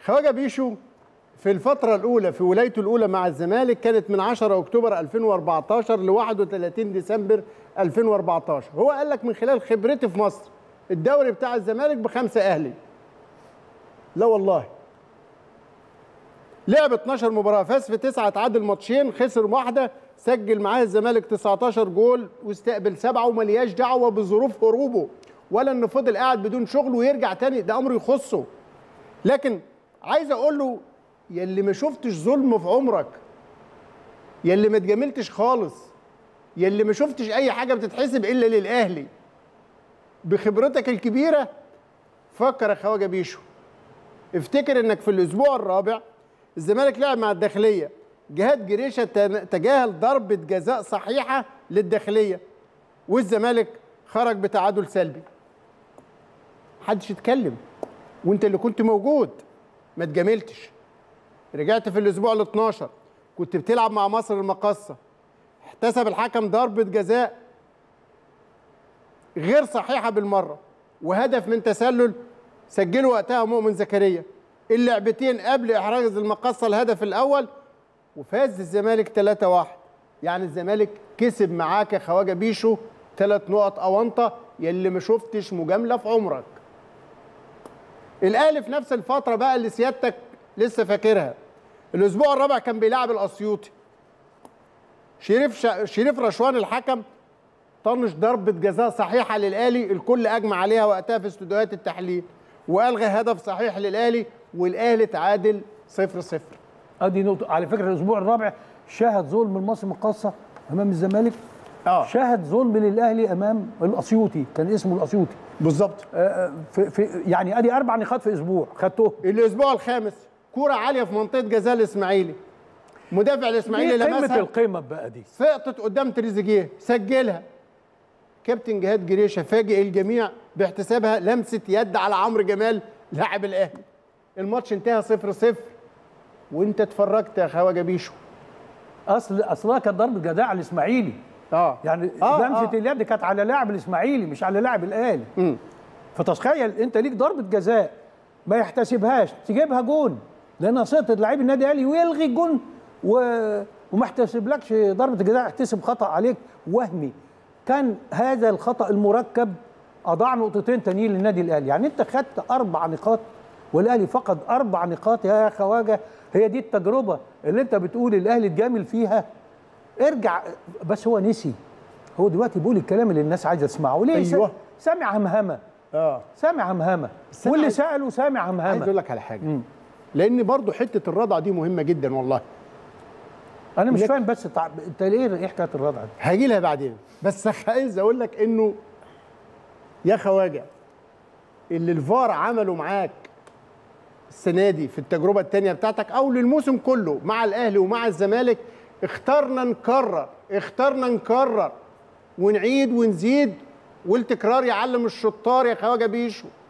خواجه بيشو في الفترة الأولى في ولايته الأولى مع الزمالك كانت من 10 أكتوبر 2014 ل 31 ديسمبر 2014 هو قال لك من خلال خبرتي في مصر الدوري بتاع الزمالك بخمسة أهلي لا والله لعب 12 مباراة فاز في تسعة تعادل ماتشين خسر واحدة سجل معاه الزمالك 19 جول واستقبل سبعة وملياش دعوة بظروف هروبه ولا انه فضل قاعد بدون شغل ويرجع تاني ده امر يخصه لكن عايز اقول له يلي ما شفتش ظلم في عمرك يلي ما اتجاملتش خالص يلي ما شفتش اي حاجه بتتحسب الا للاهلي بخبرتك الكبيره فكر يا خواجه بيشو افتكر انك في الاسبوع الرابع الزمالك لعب مع الداخليه جهاد جريشه تجاهل ضربه جزاء صحيحه للداخليه والزمالك خرج بتعادل سلبي محدش يتكلم وانت اللي كنت موجود ما اتجاملتش رجعت في الاسبوع ال 12 كنت بتلعب مع مصر المقاصه احتسب الحكم ضربه جزاء غير صحيحه بالمره وهدف من تسلل سجله وقتها مؤمن زكريا اللعبتين قبل احراز المقاصه الهدف الاول وفاز الزمالك 3-1 يعني الزمالك كسب معاك يا خواجه بيشو ثلاث نقط اونطه يلي ما شفتش مجامله في عمرك الاهلي في نفس الفتره بقى اللي سيادتك لسه فاكرها الاسبوع الرابع كان بيلعب الاسيوطي شريف ش... شريف رشوان الحكم طنش ضربه جزاء صحيحه للاهلي الكل اجمع عليها وقتها في استوديوهات التحليل والغى هدف صحيح للاهلي والاهلي تعادل 0 0 ادي نقطه على فكره الاسبوع الرابع شاهد ظلم المصري المقاصه امام الزمالك اه شاهد ظلم للاهلي امام الاسيوطي كان اسمه الاسيوطي بالظبط آه، في في يعني ادي اربع نقاط في اسبوع خدته الاسبوع الخامس كوره عاليه في منطقه جزاء الاسماعيلي مدافع الاسماعيلي دي قمه لمسها القمه بقى دي سقطت قدام تريزيجيه سجلها كابتن جهاد جريشه فاجئ الجميع باحتسابها لمسه يد على عمرو جمال لاعب الاهلي الماتش انتهى 0 0 وانت اتفرجت يا خواجه بيشو اصل اصلها كانت ضربه جزاء على الاسماعيلي اه يعني آه، لمسه آه. اليد كانت على لاعب الاسماعيلي مش على لاعب الاهلي مم. فتخيل انت ليك ضربه جزاء ما يحتسبهاش تجيبها جون لانها سقطت لعيب النادي الاهلي ويلغي الجون و... وما احتسبلكش ضربه جزاء احتسب خطا عليك وهمي كان هذا الخطا المركب اضاع نقطتين تانيين للنادي الاهلي يعني انت خدت اربع نقاط والاهلي فقد اربع نقاط يا خواجه هي دي التجربه اللي انت بتقول الاهلي اتجامل فيها ارجع بس هو نسي هو دلوقتي بيقول الكلام اللي الناس عايزه تسمعه ليه أيوة. سامع همهمه اه سامع همهمه بس أنا واللي عايز- ساله سامع عايز همهمه اقول لك على حاجه لان برضو حته الرضع دي مهمه جدا والله انا مش لك- فاهم بس تع... انت ليه ايه حكايه الرضع دي هاجي لها بعدين بس عايز اقول لك انه يا خواجه اللي الفار عمله معاك السنه دي في التجربه الثانيه بتاعتك او للموسم كله مع الاهلي ومع الزمالك اخترنا نكرر اخترنا نكرر ونعيد ونزيد والتكرار يعلم الشطار يا خواجه بيشو